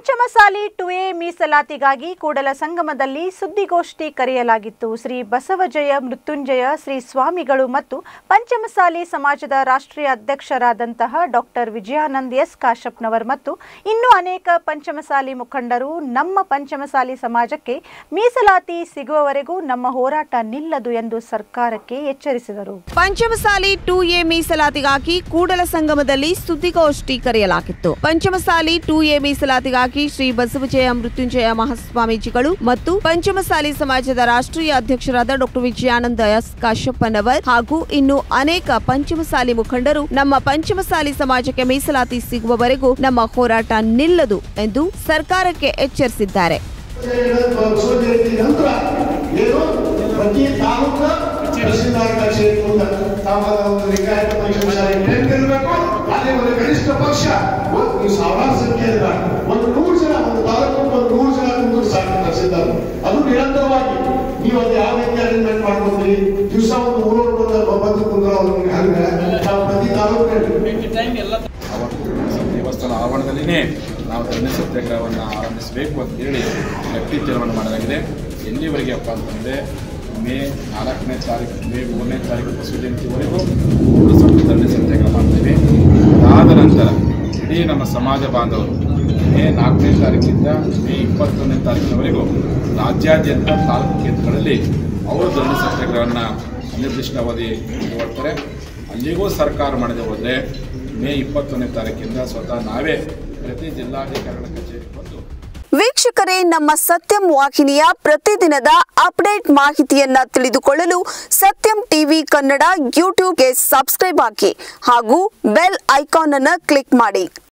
Panchamasali two A ಮೀಸಲಾತಿಗಾಗಿ ಕೂಡಲ ಸಂಗಮದಲ್ಲಿ ಸುದ್ದಿಗೋಷ್ಠಿ ಕರೆಯಲಾಗಿತ್ತು ಶ್ರೀ ಬಸವಜಯ ಮೃತ್ಯುಂಜಯ ಶ್ರೀ ಸ್ವಾಮಿಗಳು ಮತ್ತು ಪಂಚಮಸಾಲಿ ಸಮಾಜದ ರಾಷ್ಟ್ರೀಯ ಅಧ್ಯಕ್ಷರಾದಂತಹ ಡಾಕ್ಟರ್ ವಿಜಯಾನಂದ್ ಎಸ್ ಕಾಶಪ್ಪನವರ್ ಮತ್ತು ಇನ್ನೂ ಅನೇಕ ಪಂಚಮಸಾಲಿ ಮುಖಂಡರು ನಮ್ಮ ಪಂಚಮಸಾಲಿ ಸಮಾಜಕ್ಕೆ ಮೀಸಲಾತಿ ಸಿಗುವವರೆಗೂ ನಮ್ಮ ಹೋರಾಟ ನಿಲ್ಲದು ಎಂದು ಸರ್ಕಾರಕ್ಕೆ ಎಚ್ಚರಿಸಿದರು ಪಂಚಮಸಾಲಿ ಟೂ ಎ ಮೀಸಲಾತಿಗಾಗಿ ಕೂಡಲ ಸಂಗಮದಲ್ಲಿ ಸುದ್ದಿಗೋಷ್ಠಿ ಕರೆಯಲಾಗಿತ್ತು ಪಂಚಮಸಾಲಿ ಟೂ ಎ ಮೀಸಲಾತಿಗಾಗಿ ಶ್ರೀ ಬಸವಜಯ ಮೃತ್ಯುಂಜಯ ಮಹಾಸ್ವಾಮೀಜಿಗಳು ಮತ್ತು ಪಂಚಮಸಾಲಿ ಸಮಾಜದ ರಾಷ್ಟ್ರೀಯ ಅಧ್ಯಕ್ಷರಾದ ಡಾಕ್ಟರ್ ವಿಜಯಾನಂದ ಎಸ್ ಕಾಶಪ್ಪನವರ್ ಹಾಗೂ ಇನ್ನು ಅನೇಕ ಪಂಚಮಸಾಲಿ ಮುಖಂಡರು ನಮ್ಮ ಪಂಚಮಸಾಲಿ ಸಮಾಜಕ್ಕೆ ಮೀಸಲಾತಿ ಸಿಗುವವರೆಗೂ ನಮ್ಮ ಹೋರಾಟ ನಿಲ್ಲದು ಎಂದು ಸರ್ಕಾರಕ್ಕೆ ಎಚ್ಚರಿಸಿದ್ದಾರೆ ಬಸವ ಜಯಂತಿ ನಂತರ ಏನು ಪ್ರತಿ ತಾಲೂಕ ತಹಸೀಲ್ದಾರ್ ಕಚೇರಿಯಿಂದ ತಾಮದ ಒಂದು ಲಿಂಗಾಯತ ಪಂಚಮಸಾಲಿ ಇರಬೇಕು ಅದೇ ಒಂದು ಕನಿಷ್ಠ ಪಕ್ಷ ಒಂದು ಸಾವಿರಾರು ಸಂಖ್ಯೆ ಇರಬೇಕು ಒಂದು ನೂರು ಜನ ಒಂದು ತಾಲೂಕು ಒಂದು ನೂರು ಜನ ಕುಂತರು ಸಾಕು ತಹಸೀಲ್ದಾರ್ ಅದು ನಿರಂತರವಾಗಿ ನೀವು ಅದು ಯಾವ ರೀತಿ ಅರೇಂಜ್ಮೆಂಟ್ ಮಾಡ್ಕೊಂಡ್ರಿ ದಿವಸ ಒಂದು ಮೂರು ಬಂದು ಬಂದು ಕುಂದ್ರು ಅವ್ರಿಗೆ ಹಂಗ ನಾವು ಪ್ರತಿ ತಾಲೂಕಿನಲ್ಲಿ ಅವತ್ತು ದೇವಸ್ಥಾನ ಆವರಣದಲ್ಲಿನೇ ನಾವು ಧರಣಿ ಸತ್ಯಾಗ್ರಹವನ್ನು ಆರಂಭಿಸಬೇಕು ಅಂತ ಹೇಳಿ ಗಟ್ಟಿ ತೀರ್ಮಾನ ಮಾಡಲಾಗಿದೆ ಎಲ್ಲಿವರೆಗೆ ಅಪ್ಪ ಅಂತಂದರೆ ಮೇ ನಾಲ್ಕನೇ ತಾರೀಕು ಮೇ ಮೂರನೇ ತಾರೀಕು ಬಸವ ಜಯಂತಿವರೆಗೂ ಮೂರು ಸಾವಿರ ಧರಣಿ ಸತ್ಯಾಗ್ರಹ ಮಾಡ್ತೀವಿ ಅದಾದ ನಂತರ ಇಡೀ ನಮ್ಮ ಸಮಾಜ ಬಾಂಧವರು ಮೇ ನಾಲ್ಕನೇ ತಾರೀಕಿಂದ ಮೇ ಇಪ್ಪತ್ತೊಂದನೇ ತಾರೀಕಿನವರೆಗೂ ರಾಜ್ಯಾದ್ಯಂತ ತಾಲೂಕು ಕೇಂದ್ರಗಳಲ್ಲಿ ಅವರು ಧರಣಿ ಸತ್ಯಾಗ್ರಹವನ್ನು ಅನಿರ್ದಿಷ್ಟ ಅವಧಿ ಮುಂದುವರ್ತಾರೆ ಅಲ್ಲಿಗೂ ಸರ್ಕಾರ ಮಾಡದೆ ಹೋದರೆ ಮೇ ಇಪ್ಪತ್ತೊಂದನೇ ತಾರೀಕಿಂದ ಸ್ವತಃ ನಾವೇ ಪ್ರತಿ ಜಿಲ್ಲಾಧಿಕಾರಿಗಳ ಕಚೇರಿಗೆ ಬಂದು ವೀಕ್ಷಕರೇ ನಮ್ಮ ಸತ್ಯಂ ವಾಹಿನಿಯ ಪ್ರತಿದಿನದ ಅಪ್ಡೇಟ್ ಮಾಹಿತಿಯನ್ನ ತಿಳಿದುಕೊಳ್ಳಲು ಸತ್ಯಂ ಟಿವಿ ಕನ್ನಡ ಯೂಟ್ಯೂಬ್ಗೆ ಸಬ್ಸ್ಕ್ರೈಬ್ ಹಾಕಿ ಹಾಗೂ ಬೆಲ್ ಐಕಾನ್ ಅನ್ನು ಕ್ಲಿಕ್ ಮಾಡಿ